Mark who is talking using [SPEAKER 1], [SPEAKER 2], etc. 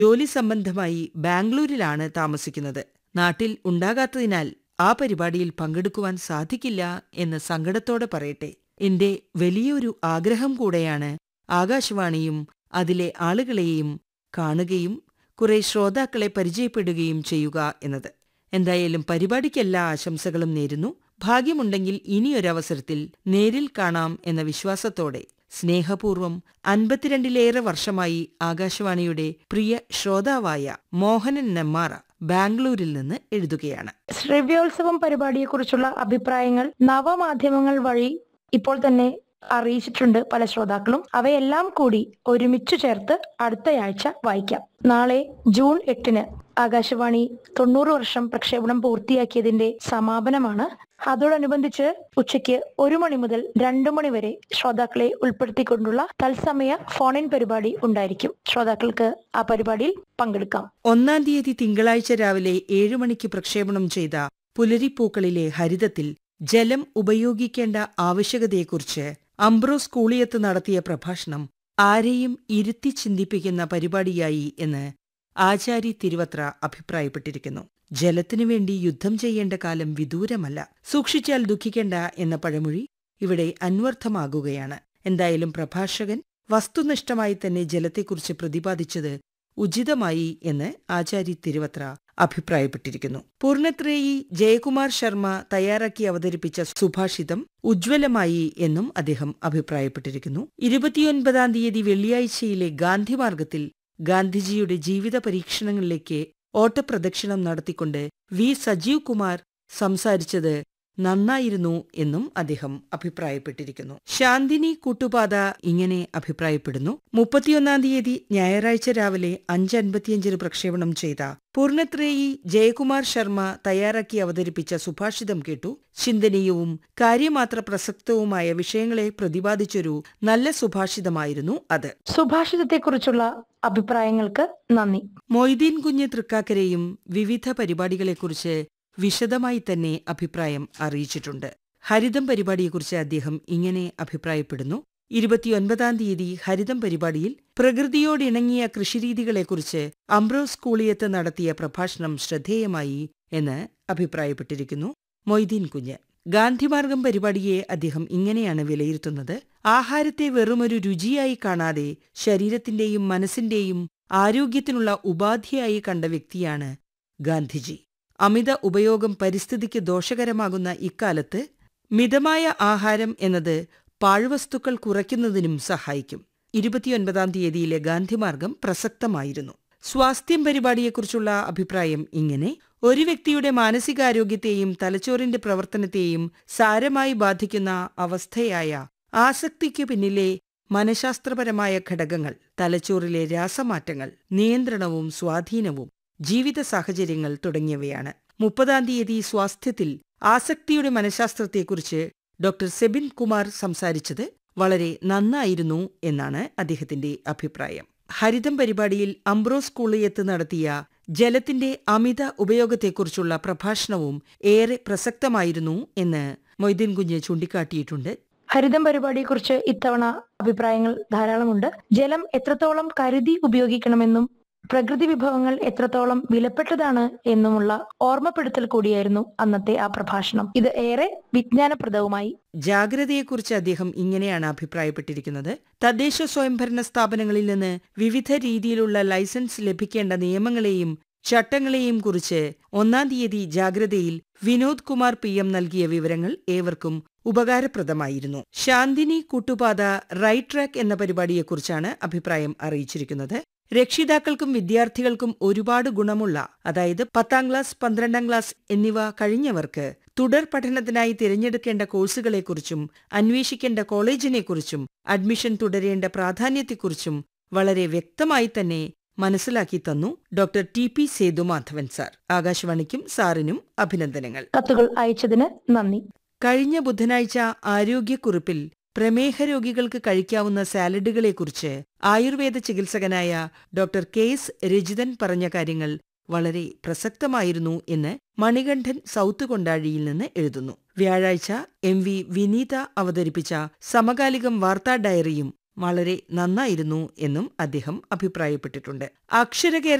[SPEAKER 1] ജോലി സംബന്ധമായി ബാംഗ്ലൂരിലാണ് താമസിക്കുന്നത് നാട്ടിൽ ഉണ്ടാകാത്തതിനാൽ ആ പരിപാടിയിൽ പങ്കെടുക്കുവാൻ സാധിക്കില്ല എന്ന് സങ്കടത്തോടെ പറയട്ടെ എന്റെ വലിയൊരു ആഗ്രഹം കൂടെയാണ് ആകാശവാണിയും അതിലെ ആളുകളെയും കാണുകയും കുറെ ശ്രോതാക്കളെ പരിചയപ്പെടുകയും ചെയ്യുക എന്നത് എന്തായാലും പരിപാടിക്കെല്ലാ ആശംസകളും നേരുന്നു ഭാഗ്യമുണ്ടെങ്കിൽ ഇനിയൊരവസരത്തിൽ നേരിൽ കാണാം എന്ന വിശ്വാസത്തോടെ സ്നേഹപൂർവം അൻപത്തിരണ്ടിലേറെ വർഷമായി ആകാശവാണിയുടെ പ്രിയ ശ്രോതാവായ മോഹനൻ നെമ്മാറ ബാംഗ്ലൂരിൽ നിന്ന് എഴുതുകയാണ്
[SPEAKER 2] ശ്രവ്യോത്സവം പരിപാടിയെക്കുറിച്ചുള്ള അഭിപ്രായങ്ങൾ നവമാധ്യമങ്ങൾ വഴി ഇപ്പോൾ തന്നെ അറിയിച്ചിട്ടുണ്ട് പല ശ്രോതാക്കളും അവയെല്ലാം കൂടി ഒരുമിച്ചു ചേർത്ത് അടുത്തയാഴ്ച വായിക്കാം നാളെ ജൂൺ എട്ടിന് ആകാശവാണി തൊണ്ണൂറ് വർഷം പ്രക്ഷേപണം പൂർത്തിയാക്കിയതിന്റെ സമാപനമാണ് അതോടനുബന്ധിച്ച് ഉച്ചയ്ക്ക് ഒരു മണി മുതൽ രണ്ടു മണി വരെ ശ്രോതാക്കളെ ഉൾപ്പെടുത്തിക്കൊണ്ടുള്ള തത്സമയ ഫോൺ ഇൻ പരിപാടി ഉണ്ടായിരിക്കും ശ്രോതാക്കൾക്ക് ആ പരിപാടിയിൽ പങ്കെടുക്കാം
[SPEAKER 1] ഒന്നാം തീയതി തിങ്കളാഴ്ച രാവിലെ ഏഴു മണിക്ക് പ്രക്ഷേപണം ചെയ്ത പുലരിപ്പൂക്കളിലെ ഹരിതത്തിൽ ജലം ഉപയോഗിക്കേണ്ട ആവശ്യകതയെക്കുറിച്ച് അംബ്രോസ് കൂളിയത്ത് നടത്തിയ പ്രഭാഷണം ആരെയും ഇരുത്തി ചിന്തിപ്പിക്കുന്ന പരിപാടിയായി എന്ന് ആചാരി തിരുവത്ര അഭിപ്രായപ്പെട്ടിരിക്കുന്നു ജലത്തിനു വേണ്ടി യുദ്ധം ചെയ്യേണ്ട കാലം വിദൂരമല്ല സൂക്ഷിച്ചാൽ ദുഃഖിക്കേണ്ട എന്ന പഴമൊഴി ഇവിടെ അന്വർത്ഥമാകുകയാണ് എന്തായാലും പ്രഭാഷകൻ വസ്തുനിഷ്ഠമായി തന്നെ ജലത്തെക്കുറിച്ച് പ്രതിപാദിച്ചത് ഉചിതമായി എന്ന് ആചാരി തിരുവത്ര അഭിപ്രായപ്പെട്ടിരിക്കുന്നു പൂർണത്രേയി ജയകുമാർ ശർമ്മ തയ്യാറാക്കി അവതരിപ്പിച്ച സുഭാഷിതം ഉജ്ജ്വലമായി എന്നും അദ്ദേഹം അഭിപ്രായപ്പെട്ടിരിക്കുന്നു ഇരുപത്തിയൊൻപതാം തീയതി വെള്ളിയാഴ്ചയിലെ ഗാന്ധിമാർഗത്തിൽ ഗാന്ധിജിയുടെ ജീവിത പരീക്ഷണങ്ങളിലേക്ക് ഓട്ടപ്രദക്ഷിണം നടത്തിക്കൊണ്ട് വി സജീവ് കുമാർ സംസാരിച്ചത് നന്നായിരുന്നു എന്നും അദ്ദേഹം അഭിപ്രായപ്പെട്ടിരിക്കുന്നു ശാന്തിനി കൂട്ടുപാത ഇങ്ങനെ അഭിപ്രായപ്പെടുന്നു മുപ്പത്തിയൊന്നാം തീയതി ഞായറാഴ്ച രാവിലെ അഞ്ച് അൻപത്തിയഞ്ചിന് പ്രക്ഷേപണം ചെയ്ത പൂർണത്രേയി ജയകുമാർ ശർമ്മ തയ്യാറാക്കി അവതരിപ്പിച്ച സുഭാഷിതം കേട്ടു ചിന്തനീയവും കാര്യമാത്ര പ്രസക്തവുമായ വിഷയങ്ങളെ പ്രതിപാദിച്ചൊരു നല്ല സുഭാഷിതമായിരുന്നു അത്
[SPEAKER 2] സുഭാഷിതത്തെക്കുറിച്ചുള്ള അഭിപ്രായങ്ങൾക്ക് നന്ദി
[SPEAKER 1] മൊയ്തീൻ കുഞ്ഞ് തൃക്കാക്കരെയും വിവിധ പരിപാടികളെക്കുറിച്ച് വിശദമായി തന്നെ അഭിപ്രായം അറിയിച്ചിട്ടുണ്ട് ഹരിതം പരിപാടിയെക്കുറിച്ച് അദ്ദേഹം ഇങ്ങനെ അഭിപ്രായപ്പെടുന്നു ഇരുപത്തിയൊൻപതാം തീയതി ഹരിതം പരിപാടിയിൽ പ്രകൃതിയോടിണങ്ങിയ കൃഷിരീതികളെക്കുറിച്ച് അംബ്രോസ് കൂളിയത്ത് നടത്തിയ പ്രഭാഷണം ശ്രദ്ധേയമായി എന്ന് അഭിപ്രായപ്പെട്ടിരിക്കുന്നു മൊയ്തീൻ കുഞ്ഞ് ഗാന്ധിമാർഗം പരിപാടിയെ അദ്ദേഹം ഇങ്ങനെയാണ് വിലയിരുത്തുന്നത് ആഹാരത്തെ വെറുമൊരു രുചിയായി കാണാതെ ശരീരത്തിന്റെയും മനസ്സിന്റെയും ആരോഗ്യത്തിനുള്ള ഉപാധിയായി കണ്ട വ്യക്തിയാണ് ഗാന്ധിജി അമിത ഉപയോഗം പരിസ്ഥിതിക്ക് ദോഷകരമാകുന്ന ഇക്കാലത്ത് മിതമായ ആഹാരം എന്നത് പാഴ്വസ്തുക്കൾ കുറയ്ക്കുന്നതിനും സഹായിക്കും ഇരുപത്തിയൊൻപതാം തീയതിയിലെ ഗാന്ധിമാർഗം പ്രസക്തമായിരുന്നു സ്വാസ്ഥ്യം പരിപാടിയെക്കുറിച്ചുള്ള അഭിപ്രായം ഇങ്ങനെ ഒരു വ്യക്തിയുടെ മാനസികാരോഗ്യത്തെയും തലച്ചോറിന്റെ പ്രവർത്തനത്തെയും സാരമായി ബാധിക്കുന്ന അവസ്ഥയായ ആസക്തിക്ക് പിന്നിലെ മനഃശാസ്ത്രപരമായ ഘടകങ്ങൾ തലച്ചോറിലെ രാസമാറ്റങ്ങൾ നിയന്ത്രണവും സ്വാധീനവും ജീവിത സാഹചര്യങ്ങൾ തുടങ്ങിയവയാണ് മുപ്പതാം തീയതി സ്വാസ്ഥ്യത്തിൽ ആസക്തിയുടെ മനഃശാസ്ത്രത്തെക്കുറിച്ച് ഡോക്ടർ സെബിൻ കുമാർ സംസാരിച്ചത് വളരെ നന്നായിരുന്നു എന്നാണ് അദ്ദേഹത്തിന്റെ അഭിപ്രായം ഹരിതം പരിപാടിയിൽ അംബ്രോസ് കൂളിയത്ത് നടത്തിയ ജലത്തിന്റെ അമിത ഉപയോഗത്തെക്കുറിച്ചുള്ള പ്രഭാഷണവും ഏറെ പ്രസക്തമായിരുന്നു എന്ന് മൊയ്തീൻ കുഞ്ഞ് ചൂണ്ടിക്കാട്ടിയിട്ടുണ്ട്
[SPEAKER 2] ഹരിതം പരിപാടിയെക്കുറിച്ച് ഇത്തവണ അഭിപ്രായങ്ങൾ ധാരാളമുണ്ട് ജലം എത്രത്തോളം കരുതി ഉപയോഗിക്കണമെന്നും പ്രകൃതി വിഭവങ്ങൾ എത്രത്തോളം വിലപ്പെട്ടതാണ് എന്നുമുള്ള ഓർമ്മപ്പെടുത്തൽ കൂടിയായിരുന്നു അന്നത്തെ ആ പ്രഭാഷണം ഇത് ഏറെ വിജ്ഞാനപ്രദവുമായി
[SPEAKER 1] ജാഗ്രതയെക്കുറിച്ച് അദ്ദേഹം ഇങ്ങനെയാണ് അഭിപ്രായപ്പെട്ടിരിക്കുന്നത് തദ്ദേശ സ്വയംഭരണ സ്ഥാപനങ്ങളിൽ നിന്ന് വിവിധ രീതിയിലുള്ള ലൈസൻസ് ലഭിക്കേണ്ട നിയമങ്ങളെയും ചട്ടങ്ങളെയും കുറിച്ച് ഒന്നാം തീയതി ജാഗ്രതയിൽ വിനോദ് കുമാർ പി എം നൽകിയ വിവരങ്ങൾ ഏവർക്കും ഉപകാരപ്രദമായിരുന്നു ശാന്തിനി കൂട്ടുപാത റൈറ്റ് ട്രാക്ക് എന്ന പരിപാടിയെക്കുറിച്ചാണ് അഭിപ്രായം അറിയിച്ചിരിക്കുന്നത് രക്ഷിതാക്കൾക്കും വിദ്യാർത്ഥികൾക്കും ഒരുപാട് ഗുണമുള്ള അതായത് പത്താം ക്ലാസ് പന്ത്രണ്ടാം ക്ലാസ് എന്നിവ കഴിഞ്ഞവർക്ക് തുടർ പഠനത്തിനായി തിരഞ്ഞെടുക്കേണ്ട കോഴ്സുകളെക്കുറിച്ചും അന്വേഷിക്കേണ്ട കോളേജിനെക്കുറിച്ചും അഡ്മിഷൻ തുടരേണ്ട പ്രാധാന്യത്തെക്കുറിച്ചും വളരെ വ്യക്തമായി തന്നെ മനസ്സിലാക്കി തന്നു ഡോക്ടർ ടി പി സേതുമാധവൻ സാർ ആകാശവാണിക്കും സാറിനും അഭിനന്ദനങ്ങൾ
[SPEAKER 2] കത്തുകൾ അയച്ചതിന് നന്ദി
[SPEAKER 1] കഴിഞ്ഞ ബുധനാഴ്ച ആരോഗ്യക്കുറിപ്പിൽ പ്രമേഹ രോഗികൾക്ക് കഴിക്കാവുന്ന സാലഡുകളെക്കുറിച്ച് ആയുർവേദ ചികിത്സകനായ ഡോക്ടർ കെ എസ് രജിതൻ പറഞ്ഞ കാര്യങ്ങൾ വളരെ പ്രസക്തമായിരുന്നു എന്ന് മണികണ്ഠൻ സൗത്ത് കൊണ്ടാഴിയിൽ നിന്ന് എഴുതുന്നു വ്യാഴാഴ്ച എം വി വിനീത അവതരിപ്പിച്ച സമകാലികം വാർത്താ ഡയറിയും വളരെ നന്നായിരുന്നു എന്നും അദ്ദേഹം അഭിപ്രായപ്പെട്ടിട്ടുണ്ട് അക്ഷര